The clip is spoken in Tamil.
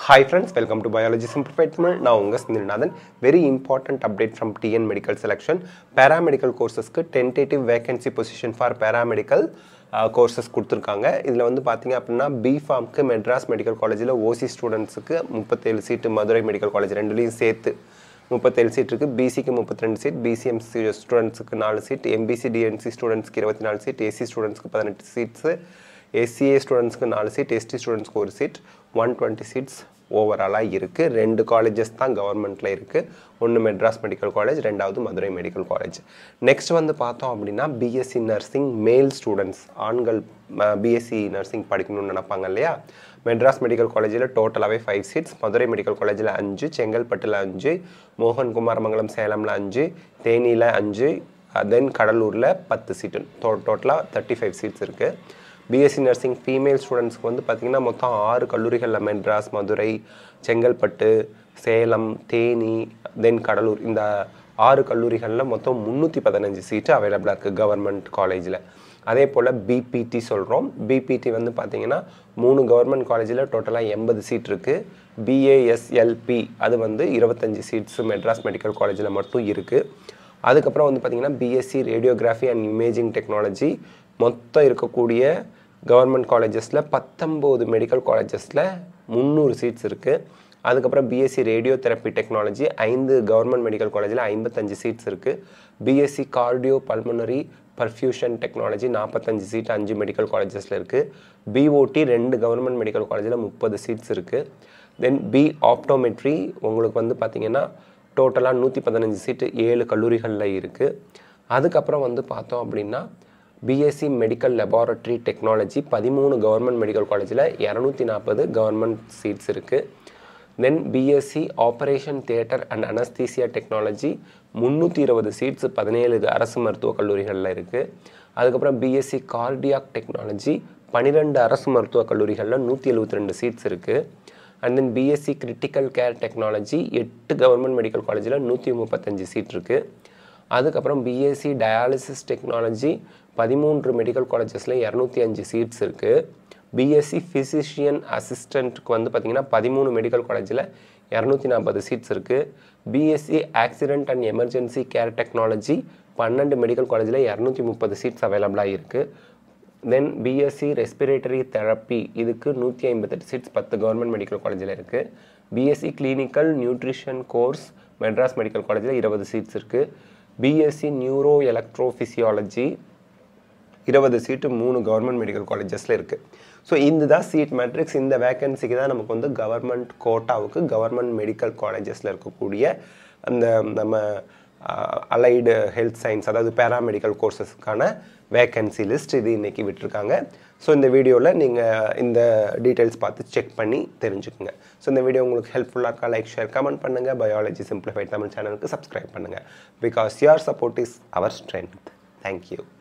hi friends welcome to biology simplified Tamil நான் உங்கள் Chindranathan very important update from TN medical selection paramedical கோர்சஸ்க்கு tentative vacancy position for paramedical courses கொடுத்துருக்காங்க இதில் வந்து பார்த்தீங்க அப்படின்னா பி ஃபார்ம்க்கு மெட்ராஸ் மெடிக்கல் காலேஜில் ஓசி ஸ்டூடெண்ட்ஸுக்கு முப்பத்தேழு சீட்டு மதுரை மெடிக்கல் காலேஜ் ரெண்டுலேயும் சேர்த்து முப்பத்தேழு சீட் இருக்குது பிசிக்கு முப்பத்தி ரெண்டு சீட் பிசிஎம்சி ஸ்டூடெண்ட்ஸுக்கு நாலு சீட் எம்பிசி டிஎன்சி ஸ்டூடெண்ட்ஸ்க்கு இருபத்தி நாலு சீட் ஏசி ஸ்டூடெண்ட்ஸ்க்கு பதினெட்டு சீட்ஸு எஸ்சிஏ ஸ்டூடெண்ட்ஸ்க்கு நாலு சீட் எஸ்டி ஸ்டூடெண்ட்ஸ்க்கு ஒரு சீட் ஒன் டுவெண்ட்டி சீட்ஸ் ஓவராலாக இருக்குது ரெண்டு காலேஜஸ் தான் கவர்மெண்ட்டில் இருக்குது ஒன்று மெட்ராஸ் மெடிக்கல் காலேஜ் ரெண்டாவது மதுரை மெடிக்கல் காலேஜ் நெக்ஸ்ட் வந்து பார்த்தோம் அப்படின்னா பிஎஸ்சி நர்சிங் மேல் ஸ்டூடெண்ட்ஸ் ஆண்கள் பிஎஸ்சி நர்சிங் படிக்கணும்னு நினைப்பாங்க இல்லையா மெட்ராஸ் மெடிக்கல் காலேஜில் டோட்டலாகவே ஃபைவ் சீட்ஸ் மதுரை மெடிக்கல் காலேஜில் அஞ்சு செங்கல்பட்டில் அஞ்சு மோகன் குமாரமங்கலம் சேலமில் அஞ்சு தேனியில் அஞ்சு தென் கடலூரில் பத்து சீட்டு டோ டோட்டலாக தேர்ட்டி ஃபைவ் சீட்ஸ் இருக்குது பிஎஸ்சி நர்சிங் ஃபீமேல் ஸ்டூடெண்ட்ஸ்க்கு வந்து பார்த்திங்கன்னா மொத்தம் ஆறு கல்லூரிகளில் மெட்ராஸ் மதுரை செங்கல்பட்டு சேலம் தேனி தென் கடலூர் இந்த ஆறு கல்லூரிகளில் மொத்தம் முந்நூற்றி பதினஞ்சு சீட்டு அவைலபிளாக இருக்குது கவர்மெண்ட் காலேஜில் அதே போல் பிபிடி சொல்கிறோம் பிபிடி வந்து பார்த்திங்கன்னா மூணு கவர்மெண்ட் காலேஜில் டோட்டலாக எண்பது சீட் இருக்குது பிஏஎஸ்எல்பி அது வந்து இருபத்தஞ்சி சீட்ஸு மெட்ராஸ் மெடிக்கல் காலேஜில் மட்டும் இருக்குது அதுக்கப்புறம் வந்து பார்த்திங்கன்னா BSc radiography and imaging technology மொத்தம் இருக்கக்கூடிய கவர்மெண்ட் காலேஜஸில் பத்தொம்போது மெடிக்கல் காலேஜஸில் முந்நூறு சீட்ஸ் இருக்குது அதுக்கப்புறம் பிஎஸ்சி ரேடியோ தெரப்பி டெக்னாலஜி ஐந்து கவர்மெண்ட் மெடிக்கல் காலேஜில் ஐம்பத்தஞ்சு சீட்ஸ் இருக்குது BSc cardio pulmonary perfusion technology நாற்பத்தஞ்சு சீட் அஞ்சு மெடிக்கல் காலேஜஸில் இருக்குது பிஓடி ரெண்டு கவர்மெண்ட் மெடிக்கல் காலேஜில் முப்பது சீட்ஸ் இருக்குது தென் பி ஆப்டோமெட்ரி உங்களுக்கு வந்து பார்த்திங்கன்னா டோட்டலாக நூற்றி பதினஞ்சு சீட்டு ஏழு கல்லூரிகளில் இருக்குது அதுக்கப்புறம் வந்து பார்த்தோம் அப்படின்னா பிஎஸ்சி மெடிக்கல் லெபார்ட்டரி டெக்னாலஜி பதிமூணு கவர்மெண்ட் மெடிக்கல் காலேஜில் இரநூத்தி நாற்பது கவர்மெண்ட் சீட்ஸ் இருக்குது then BSc operation theatre and anaesthesia technology முந்நூற்றி இருபது சீட்ஸ் பதினேழு அரசு மருத்துவக் கல்லூரிகளில் இருக்குது அதுக்கப்புறம் பிஎஸ்சி கார்டியாக் டெக்னாலஜி பன்னிரெண்டு அரசு மருத்துவக் கல்லூரிகளில் நூற்றி எழுபத்தி ரெண்டு சீட்ஸ் இருக்குது and then BSc critical care technology எட்டு கவர்மெண்ட் மெடிக்கல் காலேஜில் நூற்றி முப்பத்தஞ்சு சீட் இருக்குது அதுக்கப்புறம் பிஎஸ்சி டயாலிசிஸ் டெக்னாலஜி பதிமூன்று மெடிக்கல் காலேஜஸில் இரநூத்தி அஞ்சு சீட்ஸ் இருக்குது பிஎஸ்சி ஃபிசிஷியன் அசிஸ்டண்ட்டுக்கு வந்து பார்த்திங்கன்னா பதிமூணு மெடிக்கல் காலேஜில் இரநூத்தி நாற்பது சீட்ஸ் இருக்குது BSc accident and emergency care technology பன்னெண்டு மெடிக்கல் காலேஜில் இரநூத்தி முப்பது சீட்ஸ் அவைலபிளாக இருக்குது தென் பிஎஸ்சி ரெஸ்பிரேட்டரி தெரப்பி இதுக்கு நூற்றி ஐம்பத்தெட்டு சீட்ஸ் பத்து கவர்மெண்ட் மெடிக்கல் காலேஜில் இருக்குது BSc clinical nutrition course Madras medical காலேஜில் இருபது சீட்ஸ் இருக்குது பிஎஸ்சி நியூரோ எலக்ட்ரோஃபிசியாலஜி இருபது சீட்டு மூணு கவர்மெண்ட் மெடிக்கல் காலேஜஸில் இருக்குது ஸோ இந்த தான் சீட் மேட்ரிக்ஸ் இந்த வேக்கன்சிக்கு தான் நமக்கு வந்து கவர்மெண்ட் கோட்டாவுக்கு கவர்மெண்ட் மெடிக்கல் காலேஜஸில் இருக்கக்கூடிய அந்த நம்ம அலைடு ஹெல்த் சயின்ஸ் அதாவது பேராமெடிக்கல் கோர்சஸ்க்கான வேக்கன்சி லிஸ்ட் இது இன்றைக்கி விட்டுருக்காங்க ஸோ இந்த வீடியோவில் நீங்கள் இந்த டீட்டெயில்ஸ் பார்த்து செக் பண்ணி தெரிஞ்சுக்குங்க ஸோ இந்த வீடியோ உங்களுக்கு ஹெல்ப்ஃபுல்லாக இருக்கா லைக் ஷேர் கமெண்ட் பண்ணுங்கள் பயாலஜி சிம்பிளிஃபைட் தமிழ் சேனலுக்கு சப்ஸ்கிரைப் பண்ணுங்கள் because your support is our strength thank you